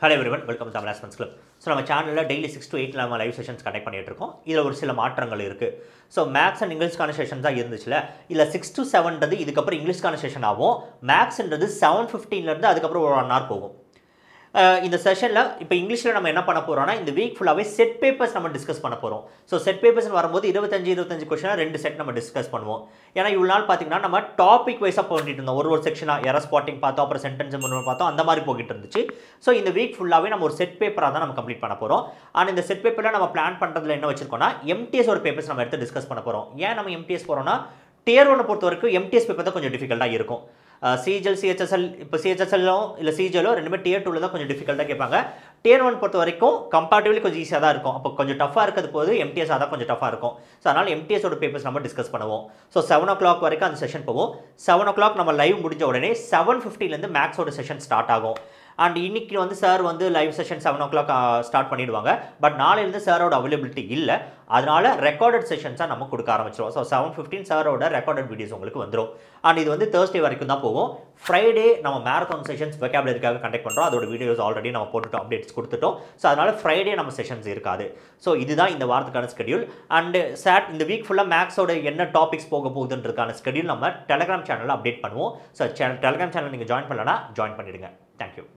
hello everyone welcome Tamil assessments club so நம்ம சேனலில் daily six to eight நம்ம live sessions connect பண்ணிட்டு இருக்கோம் இதில் ஒரு சில மாற்றங்கள் இருக்குது ஸோ மேக்ஸ் அண்ட் இங்கிலீஷ்க்கான செஷன் தான் இருந்துச்சுல இல்லை சிக்ஸ் to செவன்றது இதுக்கப்புறம் இங்கிலீஷ்க்கான செஷன் ஆகும் மேக்ஸ்ன்றது செவன் ஃபிஃப்டீன்லேருந்து அதுக்கப்புறம் ஒரு ஒன் ஹவர் போகும் அஹ் இந்த செஷனில் இப்போ இங்கிலீஷில் நம்ம என்ன பண்ண போகிறோம்னா இந்த வீக் ஃபுல்லாகவே செட் பேப்பர்ஸ் நம்ம டிஸ்கஸ் பண்ண போகிறோம் ஸோ செட் பேப்பர்ஸ்னு வரும்போது இருபத்தஞ்சு இருபத்தஞ்சு கொஸ்டினாக ரெண்டு செட் நம்ம டிஸ்கஸ் பண்ணுவோம் ஏன்னா இவ்வளோ நாள் பார்த்தீங்கன்னா நம்ம டாபிக் வைஸாக போயிட்டு இருந்தோம் ஒரு ஒரு செக்ஷனாக எர ஸ்பாட்டிங் பார்த்தோம் அப்புறம் சென்டென்ஸ் பார்த்தோம் அந்த மாதிரி போய்கிட்டு இருந்துச்சு ஸோ இந்த வீக் ஃபுல்லாகவே நம்ம ஒரு செட் பேப்பராக தான் நம்ம கம்ப்ளீட் பண்ண போகிறோம் அண்ட் இந்த செட் பேப்பரில் நம்ம பிளான் பண்ணுறதுல என்ன வச்சிருக்கோம்னா எம்டிஎஸ் ஒரு பேப்பர்ஸ் நம்ம எடுத்து டிஸ்கஸ் பண்ண போகிறோம் ஏன் நம்ம எம்டிஎஸ் போகிறோம்னா டியர் ஒன்னை பொறுத்த வரைக்கும் எம்டிஎஸ் பேப்பர் தான் கொஞ்சம் டிஃபிகல்ட்டாக இருக்கும் சிஜிஎல் சிஹெச்எஸ்எல் இப்போ சிஹெச்எஸ்எல்லும் இல்லை சிஜிஎலோ ரெண்டுமே டியர் டூவில் தான் கொஞ்சம் டிஃபிகல்ட்டாக கேட்பாங்க டியர் ஒன் பொறுத்த வரைக்கும் கம்பேரிட்டிவ்லி கொஞ்சம் ஈஸியாக தான் இருக்கும் அப்போ கொஞ்சம் டஃபாக இருக்கிறது போது எம்டிஎஸ் தான் கொஞ்சம் டஃபாக இருக்கும் ஸோ அதனால் எம்டிஎஸோட பேப்பர்ஸ் நம்ம டிஸ்கஸ் பண்ணுவோம் ஸோ செவன் ஓ கிளாக் வரைக்கும் அந்த செஷன் போவோம் செவன் ஓ கிளாக் நம்ம லைவ் முடிஞ்ச உடனே செவன் ஃபிஃப்டிலேருந்து மேக்ஸோட செஷன் ஸ்டார்ட் ஆகும் அண்ட் இன்னைக்கு வந்து சார் வந்து live session seven o'clock start பண்ணிடுவாங்க பட் நாளையிலேருந்து சாரோட அவைலபிலிட்டி இல்லை அதனால ரெக்கார்டட் செஷன்ஸாக நம்ம கொடுக்க ஆரம்பிச்சிடும் ஸோ செவன் ஃபிஃப்டின் சாரோட ரெக்கார்டட் வீடியோஸ் உங்களுக்கு வந்துடும் அண்ட் இது வந்து தேர்ஸ்டே வரைக்கும் தான் போகும் ஃப்ரைடே நம்ம மேரத்தான் செஷன்ஸ் வெக்காபுலரிக்காக கண்டக்ட் பண்ணுறோம் அதோட வீடியோஸ் ஆல்ரெடி நம்ம போட்டுட்டோம் அப்டேட்ஸ் கொடுத்துட்டோம் ஸோ அதனால ஃப்ரைடே நம்ம செஷன்ஸ் இருக்காது ஸோ இதுதான் இந்த வாரத்துக்கான ஸ்கெடியூல் அண்ட் சாட் இந்த வீக் ஃபுல்லாக மேக்ஸோட என்ன டாபிக்ஸ் போக போகுதுன்றதுக்கான ஸ்கெடியூல் நம்ம டெலிகிராம் சேனலில் அப்டேட் பண்ணுவோம் ஸோ டெலிகிராம் சேனல் நீங்கள் ஜாயின் பண்ணலன்னா ஜாயின் பண்ணிடுங்க தேங்க்யூ